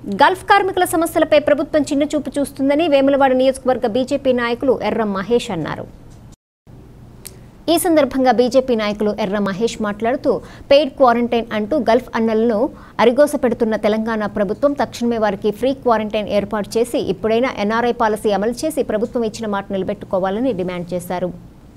Gulf కార్మికుల సమస్యలపై ప్రభుత్వం చిన్నచూపు చూస్తుందని వేములవాడ నియోజకవర్గ బీజేపీ నాయకులు ఎర్రం మహేష్ అన్నారు ఈ సందర్భంగా బీజేపీ నాయకులు ఎర్ర మహేష్ మాట్లాడుతూ పెయిడ్ క్వారంటైన్ అంటూ గల్ఫ్ అన్నలను అరిగోస పెడుతున్న తెలంగాణ ప్రభుత్వం తక్షణమే వారికి ఫ్రీ క్వారంటైన్ ఏర్పాటు చేసి ఇప్పుడైనా ఎన్ఆర్ఐ పాలసీ అమలు చేసి ప్రభుత్వం ఇచ్చిన మాట నిలబెట్టుకోవాలని డిమాండ్ చేశారు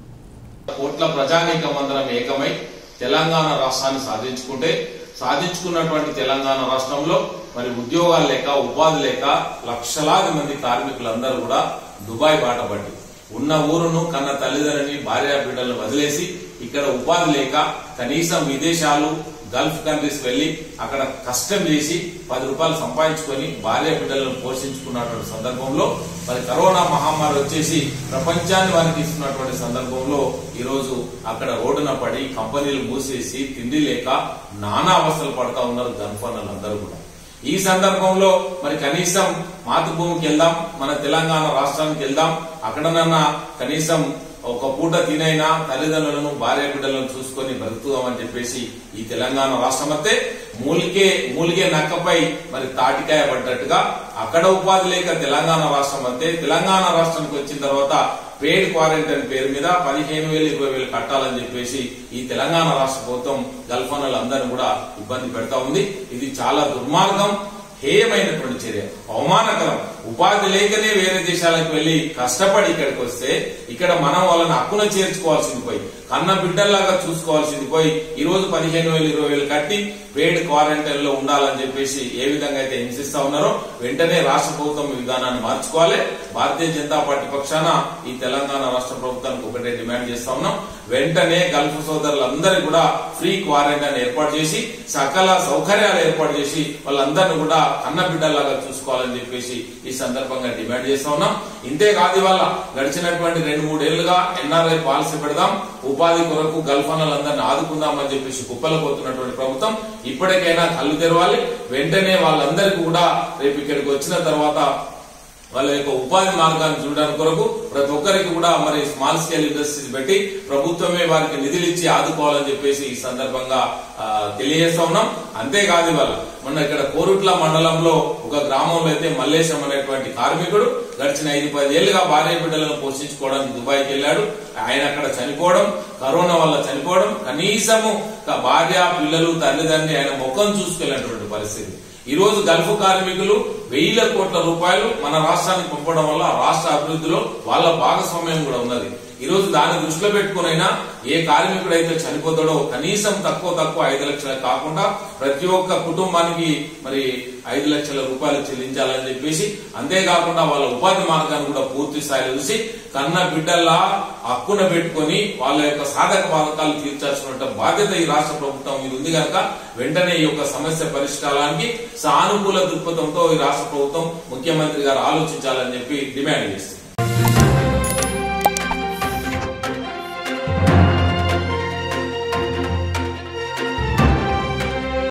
కోట్ల ప్రజానీకం అందరం ఏకమై తెలంగాణ రాష్ట్రాన్ని సాధించుకుంటే సాధించుకున్నటువంటి తెలంగాణ రాష్ట్రంలో మరి ఉద్యోగాలు లేక ఉపాధి లేక లక్షలాది మంది కార్మికులందరూ కూడా దుబాయ్ బాట పట్టి ఉన్న ఊరును కన్న తల్లిదండ్రుని భార్య బిడ్డలను వదిలేసి ఇక్కడ ఉపాధి లేక కనీసం విదేశాలు గల్ఫ్ కంట్రీస్ వెళ్లి అక్కడ కష్టం చేసి పది రూపాయలు సంపాదించుకొని భార్య బిడ్డలను పోషించుకున్నటువంటి సందర్భంలో మరి కరోనా మహమ్మారి వచ్చేసి ప్రపంచాన్ని వారికి ఇస్తున్నటువంటి సందర్భంలో ఈ రోజు అక్కడ రోడ్డున పడి కంపెనీలు మూసేసి తిండి లేక నానా అవస్థలు పడతా ఉన్నారు గన్ఫన్నలు అందరూ కూడా ఈ సందర్భంలో మరి కనీసం మాతృభూమికి వెళ్దాం మన తెలంగాణ రాష్ట్రానికి వెళ్దాం అక్కడనన్నా కనీసం ఒక పూట తినైనా తల్లిదండ్రులను భార్య బిడ్డలను చూసుకొని బ్రతుకుదామని చెప్పేసి ఈ తెలంగాణ రాష్ట్రం అయితే మూలికే మూలిగే నక్కపై మరి తాటికాయ పడ్డట్టుగా అక్కడ ఉపాధి లేక తెలంగాణ రాష్ట్రం అంతే తెలంగాణ రాష్ట్రానికి వచ్చిన తర్వాత పేడ్ క్వారంటైన్ పేరు మీద పదిహేను వేలు ఇరవై వేలు కట్టాలని చెప్పేసి ఈ తెలంగాణ రాష్ట్ర ప్రభుత్వం గల్ఫానులందరినీ కూడా ఇబ్బంది పెడతా ఉంది ఇది చాలా దుర్మార్గం హేయమైనటువంటి చర్య అవమానకరం ఉపాధి లేకనే వేరే దేశాలకు వెళ్లి కష్టపడి ఇక్కడికి వస్తే ఇక్కడ మనం వాళ్ళని హక్కున చేర్చుకోవాల్సింది పోయి కన్న బిడ్డల్లాగా చూసుకోవాల్సింది పోయి ఈ రోజు పదిహేను వేలు ఇరవై వేలు కట్టి పేడ్ క్వారంటైన్ లో ఉండాలని చెప్పేసి ఏ విధంగా అయితే హింసిస్తా ఉన్నారో వెంటనే రాష్ట్ర ప్రభుత్వం ఈ విధానాన్ని మార్చుకోవాలి భారతీయ జనతా పార్టీ పక్షాన ఈ తెలంగాణ రాష్ట్ర ప్రభుత్వానికి ఒకటే డిమాండ్ చేస్తా ఉన్నాం వెంటనే గల్ఫ్ సోదరులందరికీ కూడా ఫ్రీ క్వారంటైన్ ఏర్పాటు చేసి సకల సౌకర్యాలు ఏర్పాటు చేసి వాళ్ళందరినీ కూడా కన్న బిడ్డలాగా చూసుకోవాలని చెప్పేసి ఈ సందర్భంగా డిమాండ్ చేస్తా ఉన్నాం ఇంతే కాదు ఇవాళ గడిచినటువంటి రెండు మూడేళ్లుగా ఎన్ఆర్ఐ పాలసీ పెడదాం ఉపాధి కొరకు గల్ఫానులందరినీ ఆదుకుందామని చెప్పేసి కుప్పలు పోతున్నటువంటి ప్రభుత్వం ఇప్పటికైనా కళ్ళు తెరవాలి వెంటనే వాళ్ళందరికీ కూడా రేపు ఇక్కడికి వచ్చిన తర్వాత వాళ్ళ యొక్క ఉపాధి మార్గాన్ని చూడడానికి కొరకు ప్రతి ఒక్కరికి కూడా మరి స్మాల్ స్కేల్ ఇండస్ట్రీస్ పెట్టి ప్రభుత్వమే వారికి నిధులు ఇచ్చి ఆదుకోవాలని చెప్పేసి ఈ సందర్భంగా ఆ, తెలియజేస్తా ఉన్నాం అంతేకాదు ఇవాళ మొన్న ఇక్కడ కోరుట్ల మండలంలో ఒక గ్రామంలో అయితే మల్లేశం అనేటువంటి కార్మికుడు గడిచిన ఐదు పది ఏళ్లుగా భార్య బిడ్డలను పోషించుకోవడానికి దుబాయ్కి వెళ్ళాడు ఆయన అక్కడ చనిపోవడం కరోనా వల్ల చనిపోవడం కనీసము ఒక భార్య పిల్లలు తల్లిదండ్రి ఆయన ముఖం చూసుకెళ్ళినటువంటి పరిస్థితి ఈ రోజు గల్ఫ్ కార్మికులు వెయ్యిల కోట్ల రూపాయలు మన రాష్ట్రానికి పంపడం వల్ల రాష్ట్ర అభివృద్ధిలో వాళ్ళ భాగస్వామ్యం కూడా ఉన్నది ఈ రోజు దాన్ని దృష్టిలో పెట్టుకునైనా ఏ కార్మికుడైతే చనిపోతాడో కనీసం తక్కువ తక్కువ ఐదు లక్షలు కాకుండా ప్రతి ఒక్క కుటుంబానికి మరి ఐదు లక్షల రూపాయలు చెల్లించాలని చెప్పేసి అంతేకాకుండా వాళ్ళ ఉపాధి మార్గాన్ని కూడా పూర్తి స్థాయిలో చూసి కన్న బిడ్డల్లా హక్కున పెట్టుకొని వాళ్ళ యొక్క సాధక బాధకాలు తీర్చాల్సిన బాధ్యత ఈ రాష్ట్ర ప్రభుత్వం మీద ఉంది కనుక వెంటనే ఈ యొక్క సమస్య పరిష్కారానికి సానుకూల దృక్పథంతో ఈ రాష్ట్ర ప్రభుత్వం ముఖ్యమంత్రి గారు ఆలోచించాలని చెప్పి డిమాండ్ చేస్తుంది